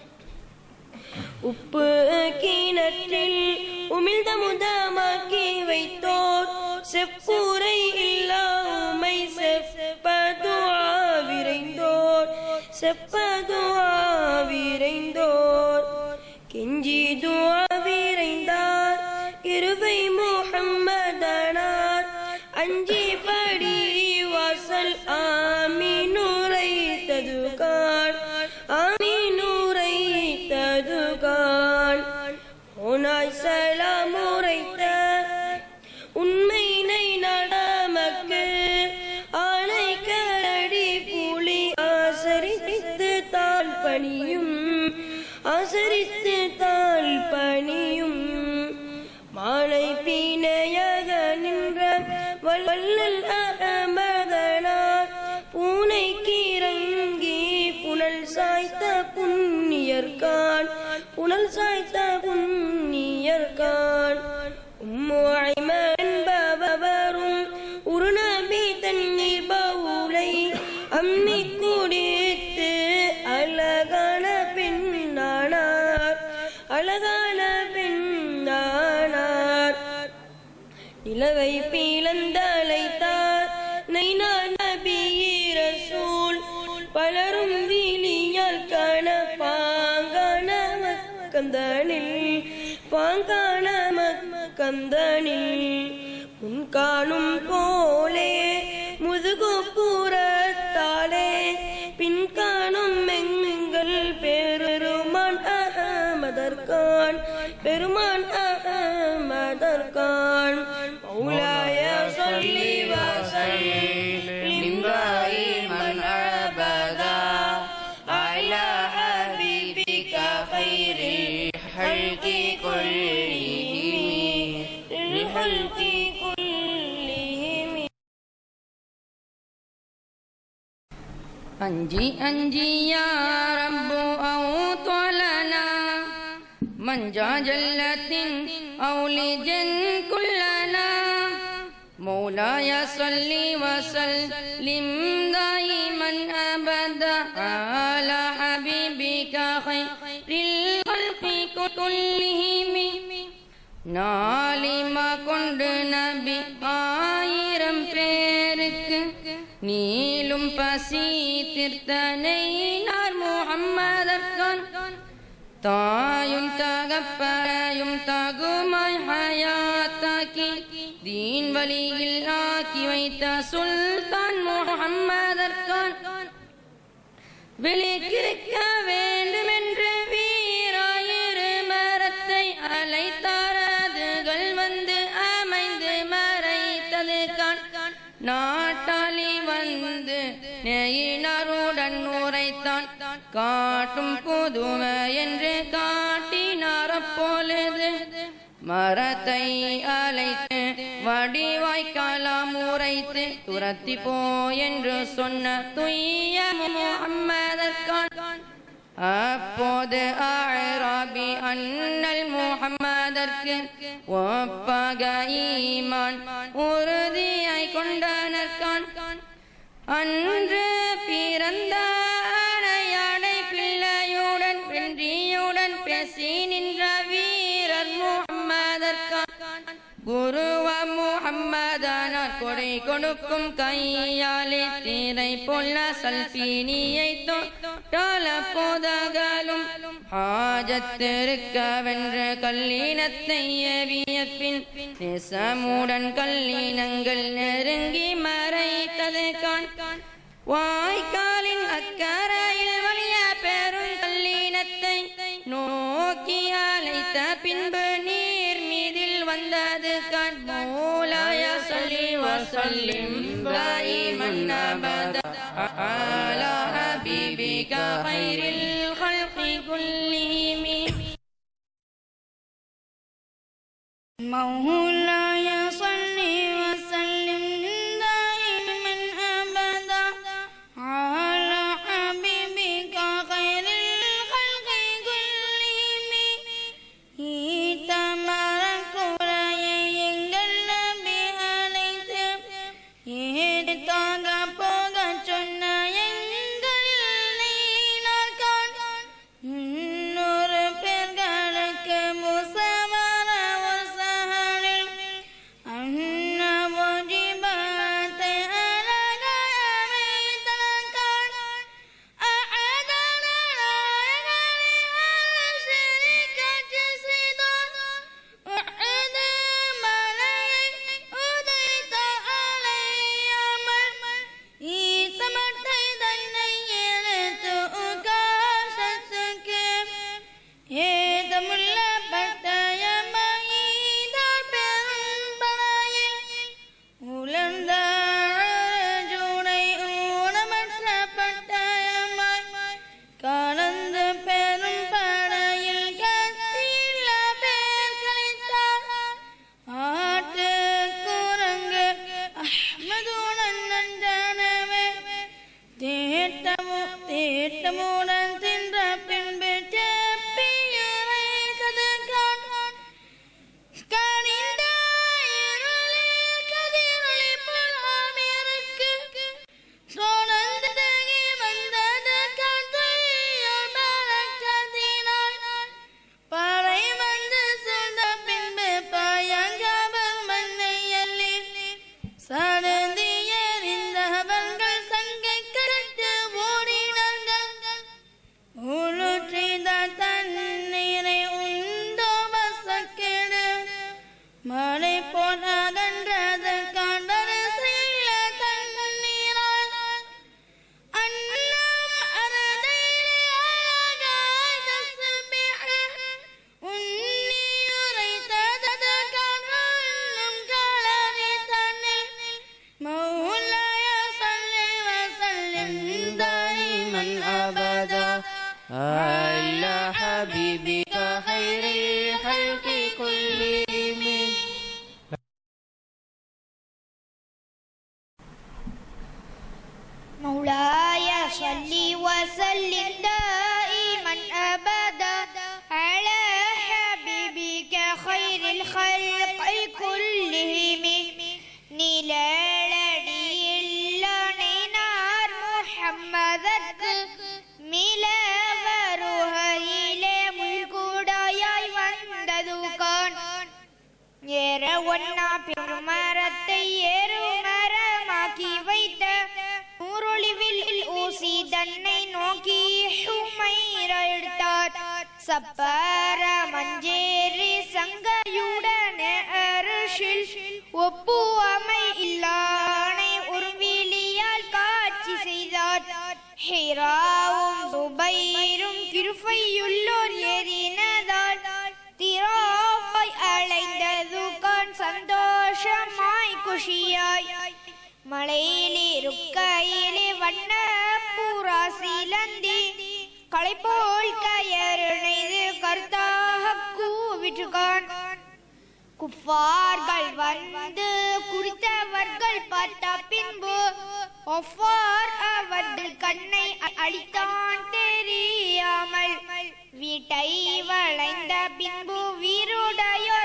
D: உப்பு கிணற்றில் உமிழ்ந்த முதமாக்கி வைத்தோர் செப்புரை இல்லா உமை செப்பதுவா விரைந்தோர் செப்பதுவா விரைந்தோர் கெஞ்சி துவா விரைந்தார் இருவை முகம்மதனார் அஞ்சி படி வாசல் ஆமீனுரை ததுகான் ஆமீனுரை ததுகான் போனாய் சலாம் உரைத்த உண்மை நை நடமக்கு ஆணை கரடி புலி ஆசரித்து தாழ் பணியும் ஆசரித்து தாழ் பணியும் மாலை பீனையாக நின்ற வல்லல் அகமதனார் பூனைக்கு இறங்கி புனல் சாய்த்த புண்ணியர்கான் புனல் சாய்த்த புண்ணியர்கான் உம்மு ஐமன் என்பவரும் ஒரு நபி தண்ணீர் பவுலை அம்மி குடித்து அழகான பெண்ணானார் அழகான பெண்ணானார் நிலவை பீலந்தழைத்தார் நைனா நபி ரசூல் பலரும் வீலியால் காண பாங்கான கந்தனில் பாங்கான கந்தனில் முன் காணும் போலே முதுகு புறத்தாலே பின் காணும் எங்கள் பெருமான் அகமதர்கான் பெருமான் அகமதர்கான் மௌலாய சொல்லி வசல்லிம்
E: دائما أبدا على حبيبك خير الخلق كلهم
D: الخلق كلهم
C: أنجي أنجي يا رب أوطلنا من جا جلة أو لجن كلنا مولاي صل وسلم دائما أبدا على حبيبك خير الخلق كلهم நாளிமா கொண்டு நபி ஆயிரம் பேருக்கு நீளும் பசி தீர்த்தனை நார் முகம்மதற்கான் தாயும் தகப்பரையும் தகுமாய் ஹயாத்தாக்கி தீன் வழியில் ஆக்கி வைத்த சுல்தான் முகம்மதற்கான் விழிக்கிருக்க வேண்டுமென்று வீராயிரு மரத்தை அலைத்தாரதுகள் வந்து அமைந்து மறைத்தது கான் நாட்டாளி வந்து நெயினருடன் உரைத்தான் காட்டும் புதுமை என்று காட்டினார் அப்பொழுது மரத்தை அழைத்து வடிவாய்க்காலாம் உரைத்து துரத்தி போ என்று சொன்ன துய்ய முகம்மதற்கான் அப்போது அழராபி அண்ணல் முகம்மத அதற்கு ஒப்பாக ஈமான் உறுதியாய் கொண்டனர்கான் அன்று பிறந்த அடையாடை பிள்ளையுடன் வென்றியுடன் பேசி நின்ற வீரர் முகம்மதற்கான் குருவ முகம்மதானார் கொடை கொடுக்கும் கையாலே தீரை பொல்ல சல்பீனியை தொட்டால போதகலும் ஆஜத்திருக்க வென்ற கல்லினத்தை ஏவிய பின் நேசமுடன் கல்லினங்கள் நெருங்கி மறைத்தது கான் வாய்க்காலின் அக்கரையில் வலிய பெரும் கல்லினத்தை நோக்கி அழைத்த பின்பு நீர் மீதில் வந்தது கண் மூலாய சொல்லி வசல்லிம் தாயிமன் அபதா على حبيبك خير الخلق كلهم
A: مولاي صل وسلم دائما ابدا على حبيبك خير الخلق كلهم ஈத்தமர குறையை எங்கள் நபி அழைத்து ஏத்தாக போகச் சொன்ன எங்கள் நீனாக்கான் முன்னூறு பேர்களுக்கு முசவர உசஹரில் அன்னமுஜிபத்தை அழகாமை தனக்கான் أعدنا على شركة صدى وعد ملي أديت علي من إيتمتي دني لتؤكاشتك ஏதமுள்ள பட்டயமாயிதார் பெரும்படையில் உலர்ந்த ஜூனை ஊனமற்ற பட்டயமாய் கலந்து பெரும் படையில் கத்தில பேர் கழித்தார் ஆட்டு குரங்கு அஹ்மதுடன் நன்றனவே தேட்டமு தேட்டமுடன் தின்ற பின்பு செப்பியரை கதற்கான் கனிந்த இருளில் கதிரொளி பராமிருக்கு சோழந்தகி வந்தது கதையில் பறக்கதினாள் பறை வந்து சொந்த பின்பு பயங்கவர் மண்ணை எல்லி சடந்தி எறிந்தவர்கள் சங்கை கரட்டு ஓடினார்கள் உளுற்றித தண்ணீரை உண்டோ வசக்கெடு மழை போல் அகன்றது காண்டரு செய்ய தண்ணீரால் அன்னம் அறதையிலே அழகாய் தஸ்பிஹ் உன்னி உரைத்தது காணும் களறி தன்னில் مولاي صل وسلم دائما ابدا
E: على حبيبك خير الخلق كلهم
F: مولاي صل وسلم دائما ابدا على حبيبك خير الخلق كلهم நிழலடியில் அணைனார் முஹம்மதற்கு மில வருகையிலே முள்கூடாயாய் வந்தது கான் ஏற ஒன்னா பெருமரத்தை ஏறு மரமாக்கி வைத்த ஊரொளிவில் ஊசி தன்னை நோக்கி ஹுமைர எடுத்தார் சப்பர மஞ்சேரி சங்கையுடன் அருஷில் ஒப்புவமை இல்லானை உருவிலியால் காட்சி செய்தார் ஹிராவும் சுபைரும் கிருஃபையுள்ளோர் ஏறினதால் திராஃபை அலைந்தது கான் சந்தோஷமாய் குஷியாய் மலையிலே ருக்கையிலே வண்ண பூரா சிலந்தி களைப்போல் கயறுணைது கருத்தாக கூவிட்டுகான் குஃபார்கள் வந்து குறித்தவர்கள் பார்த்த பின்பு ஒஃபார் அவர்கள் கண்ணை அ- அழித்தான் தெரியாமல் வீட்டை வளைந்த பின்பு வீருடையோ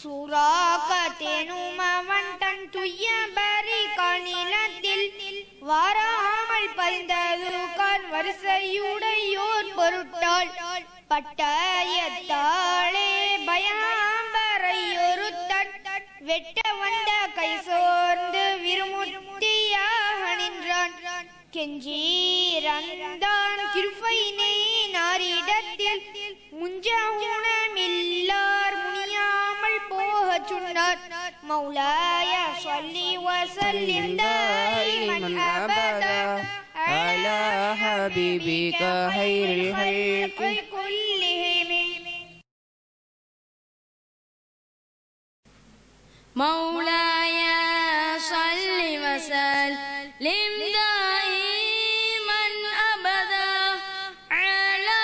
F: சூறாக்கத்தேனும் அவன் தன் துய்ய பரி காணிலத்தில் வாராமல் பதிந்தது கான் வரிசையுடையோர் பொருட்டாள் பட்டயத்தாளே பயாம்பரையொரு தட் வெட்ட வந்த கை சோர்ந்து விருமுத்தியாக நின்றான் கெஞ்சீரந்தான் கிருபையினை நாரிடத்தில் முஞ்ச உணமில்லார் முனியாமல் போகச் சொன்னார் மௌலாய சொல்லி வசல்லிம் தாயிமன் அபதா
E: على حبيبك خير الخلق
F: كلهم
C: مولاي صل وسلم دائما ابدا على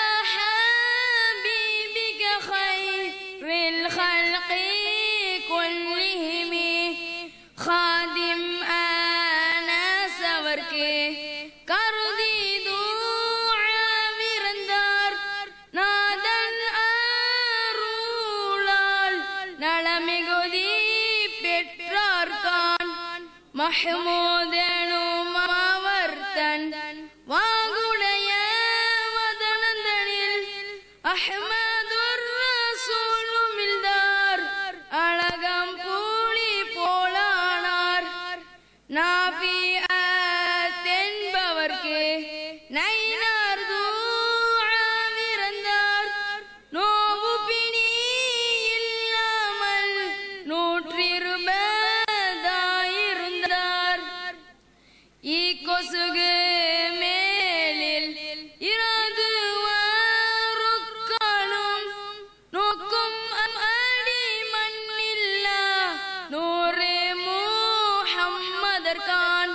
C: حبيبك خير الخلق كلهم خادم انا سوركي கருதி தூவிருந்தார் நாதன் அருளால் நலமிகுதி பெற்றார்கான் மஹமூதனும் அவர் தன் வாங்குடைய வதனந்தனில் அஹ்மதுர் ரசூலும் இல்தார் அழகம் கூலி போலானார் நாபி தென்பவர்க்கு நைனார் தூவிருந்தார் நோவு பிணி இல்லாமல் நூற்றிருபதாயிருந்தார் ஈ கொசுகு மேலில் இராது வாருக்காலும் நோக்கும் அடி மண்ணில்லா நூறு முஹம்மதர்கான்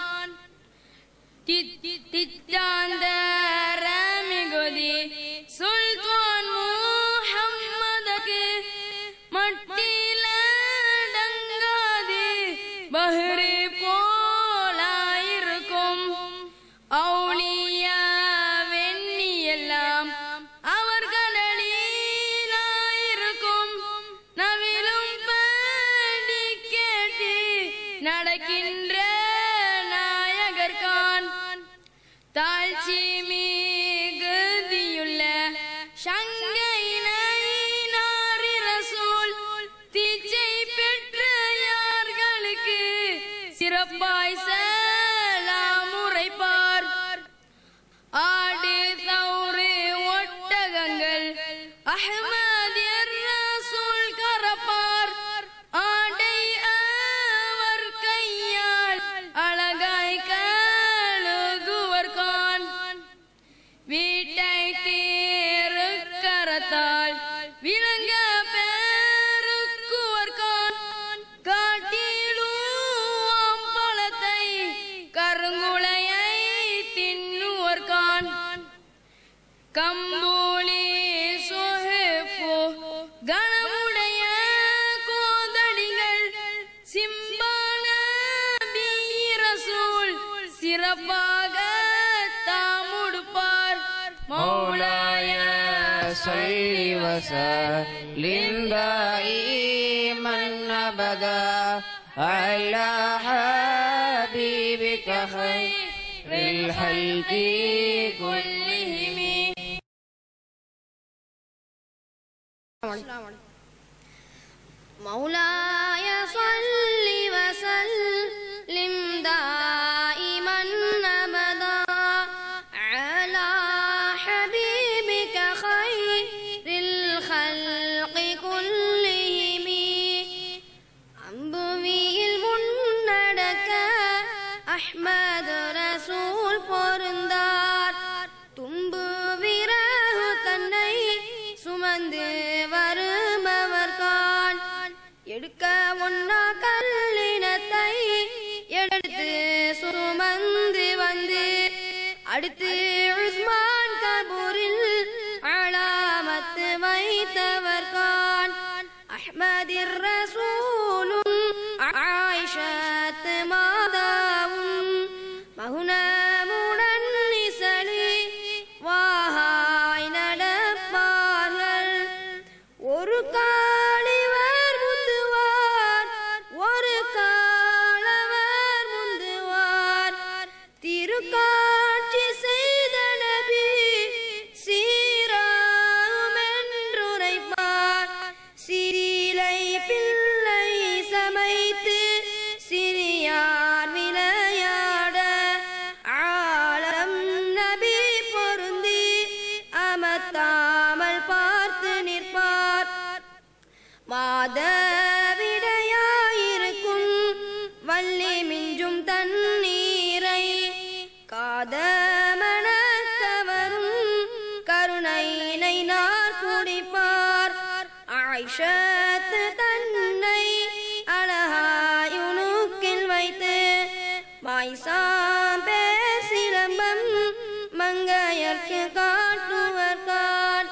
C: தித்தாந்தரமிகுதி சுல்தான் முஹம்மதக்கு மட்டிலடங்காது பஹ்ரி போலாயிருக்கும் அவுளியா வெண்ணியெல்லாம் அவர்களிலாயிருக்கும் நவிலும் படி கேட்டு நடக்கின்ற நாயகர்கான் தாழ்ச்சி மிகுதியுள்ள சங்கையினை நாரி ரசூல் தீச்சை பெற்ற யார்களுக்கு சிறப்பாய் சலாம் உரைப்பார் ஆடு தௌறு ஒட்டகங்கள் அஹ்மதியர் ரசூல் கரப்பார் ஆடை அவர் கையால் அழகாய் கழுகுவர்கான் வீட்டை தீருக்கரத்தால் விளங்க பெருக்குவர்கான் காட்டிலும் பழத்தை கருங்குளையை தின்னுவர்கான் கம்பூலி சுஹிஃபு கணமுடைய கோதடிகள் சிம்பான ரசூல் சிறப்பாக தாமுடுப்பார்
E: مولاي صل وسلم دائما ابدا على حبيبك خير الخلق كلهم
B: مولاي صل وسلم دائما ابدا على حبيبك خير الخلق كلهم அம்புவியில் முன்னடக்க அஹ்மது ரசூல் பொருந்தார் தும்பு விறகு தன்னை சுமந்து வருபவர் கான் எடுக்க ஒன்னா கல்லினத்தை எடுத்து சுமந்து வந்து அடுத்து உஸ்மான் கபூரில் அலாமத்து வைத்தவர் கான் அஹ்மதிர் ரசூலும் ஆயிஷத் மாதாவும் மகுனமுடன் நிசலி வாஹாய் நடப்பார்கள் ஒரு காலிவர் முத்துவா ஆதமனத்தவரும் கருணைனை நார் குடிப்பார் ஆயிஷத்து தன்னை அழகாயுனுக்கில் வைத்து மாய்சாம் பேர் சிலம்பம் மங்கையர்க்கு காட்டுவர் கான்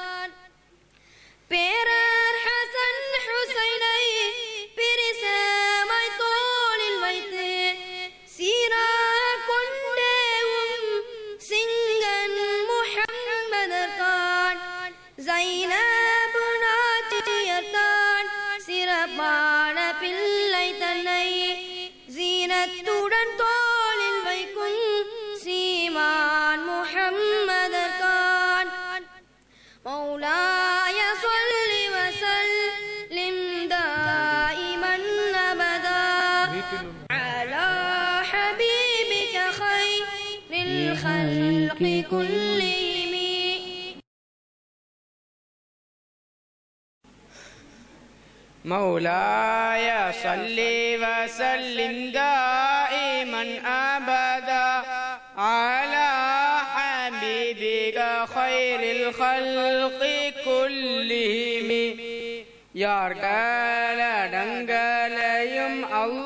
B: பேரர் ஹசன் ஹுசைனை பிரிசமாய் தோளில் வைத்து சீராக கொண்டேவும் சிங்கன் முஹம்மதர் கான் ஜைனபு நாச்சியர்தான் சிறப்பான பிள்ளை தன்னை ஜீனத்துடன் தோளில் வைக்கும் சீமான் முஹம்மதர் கான் مولاي صل وسلم دائما ابدا على حبيبك خير الخلق كلهم
E: مولاي صل وسلم دائما ابدا على حبيبك خير الخلق كلهم யார்களடங்களையும்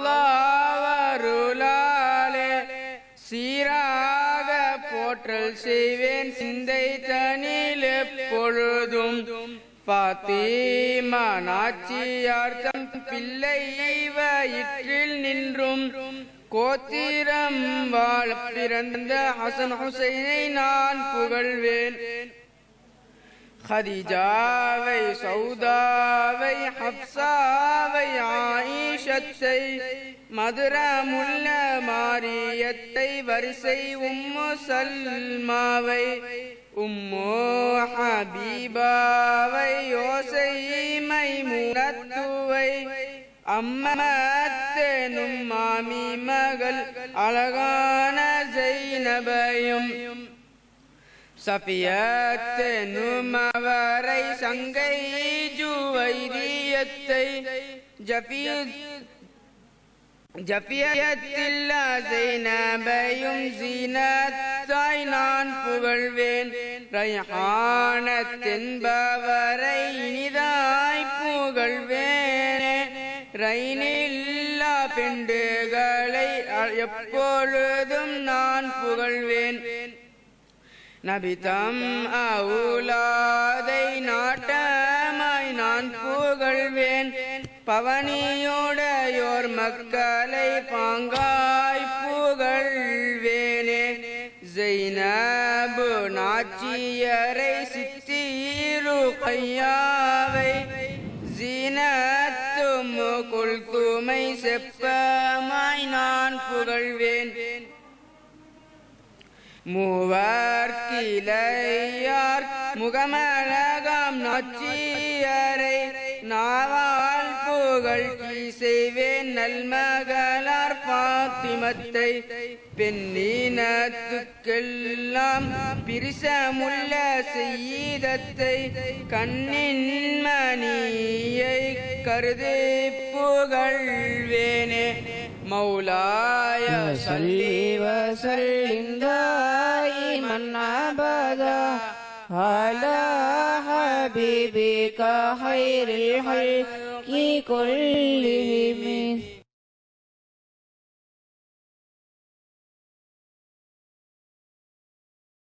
E: அல்லாவருளாலே சீராக போற்றல் செய்வேன் சிந்தை தனில் எப்பொழுதும் பாத்தீமா நாச்சியார் தம் பிள்ளை வயிற்றில் நின்றும் கோத்திரம் வாழ பிறந்த ஹசன் ஹுசைனை நான் புகழ்வேன் خديجاவை சௌதாவை ஹப்சாவை ஆயிஷத்தை மதுரமுள்ள மாரியத்தை வரிசை உம்மு சல்மாவை உம்மு ஹபீபாவை யோசை மைமுனத்துவை அம்மத்தெனும் மாமி மகள் அழகான ஜைனபையும் சபியத்தெனும் அவரை சங்கை ஜுவைரியத்தை ஜபியுத் ஜபியத்தில் ஜைனபையும் ஜீனத்தாய் நான் புகழ்வேன் ரைஹானத்தென்பவரை இனிதாய் புகழ்வேனே ரைனில்லா பெண்டுகளை எப்பொழுதும் நான் புகழ்வேன் நபிதம் அவுலாதை நாட்டமாய் நான் புகழ்வேன் பவனியோடையோர் மக்களை பாங்காய் புகழ்வேனே ஜெய்னபு நாச்சியரை சித்தீரு கையாவை ஜீனத்தும் குல்துமை செப்பமாய் நான் புகழ்வேன் மூவர் கிளையார் முகமழகாம் நாச்சியரை நாவால் புகழ் செய்வேன் நல்மகளார் பாத்திமத்தை பெண்ணினத்துக்கெல்லாம் பிரிசமுள்ள செய்தத்தை கண்ணின் மணியை கருதி புகழ்வேனே مولاي صل وسلم دائما ابدا على حبيبك خير الخلق كلهم